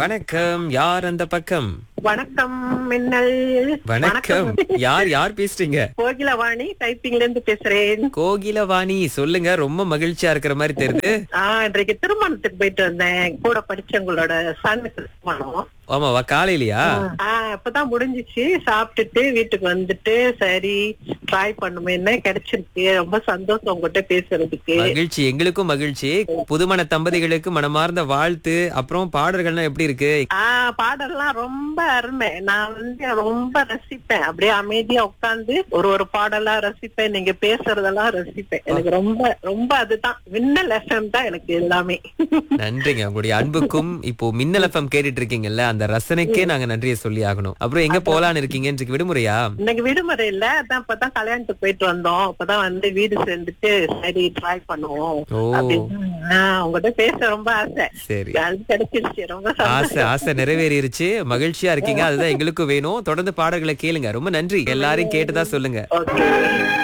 வணக்கம் யார் அந்த பக்கம் வணக்கம் மின்னல் வணக்கம் யார் யார் பேசுறீங்க கோகிலவாணி டைப்பிங்ல இருந்து பேசுறேன் கோகிலவாணி சொல்லுங்க ரொம்ப மகிழ்ச்சியா இருக்கிற மாதிரி தெரியுது ஆஹ் இன்றைக்கு திருமணத்துக்கு போயிட்டு வந்தேன் கூட படிச்சவங்களோட சனுக்கு திருமணம் ஆமாவா காலையிலயா ஆஹ் இப்பதான் முடிஞ்சிச்சு சாப்பிட்டுட்டு வீட்டுக்கு வந்துட்டு சரி ட்ரை பண்ணுமேன்னு கிடைச்சிருக்கு ரொம்ப சந்தோஷம் உங்ககிட்ட பேசுறதுக்கு மகிழ்ச்சி எங்களுக்கும் மகிழ்ச்சி புதுமண தம்பதிகளுக்கு மனமார்ந்த வாழ்த்து அப்புறம் பாடல்கள்லாம் எப்படி இருக்கு ஆஹ் பாடல்லாம் ரொம்ப அருமை நான் வந்து ரொம்ப ரசிப்பேன் அப்படியே அமைதியா உட்கார்ந்து ஒரு ஒரு பாடலா ரசிப்பேன் நீங்க பேசுறதெல்லாம் ரசிப்பேன் எனக்கு ரொம்ப ரொம்ப அதுதான் மின்னல் எஃப்எம் தான் எனக்கு எல்லாமே நன்றிங்க உங்களுடைய அன்புக்கும் இப்போ மின்னல் எஃப்எம் கேட்டுட்டு இருக்கீங்கல்ல அந்த ரசனைக்கே நாங்க நன்றியை சொல்லி ஆகணும் அப்புறம் எங்க போலான்னு இருக்கீங்க இன்றைக்கு விடுமுறையா இன்னைக்கு விடுமுறை இல்ல அதான் இப்பதான் கல்யாணத்துக்கு போயிட்டு வந்தோம் அப்பதான் வந்து வீடு சேர்ந்துட்டு சரி ட்ரை பண்ணுவோம் ஓ அப்படின்னு ஆஹ் உங்ககிட்ட பேச ரொம்ப ஆசை சரி அது கிடைச்சிருச்சு ரொம்ப ஆசை சந்தோஷம் ஆசை நிறைவேறிருச்சு மகிழ்ச்சியா இருக்கீங்க அதுதான் எங்களுக்கும் வேணும் தொடர்ந்து பாடல்களை கேளுங்க ரொம்ப நன்றி எல்லாரையும் கேட்டுதான் சொல்லுங்க ஓகே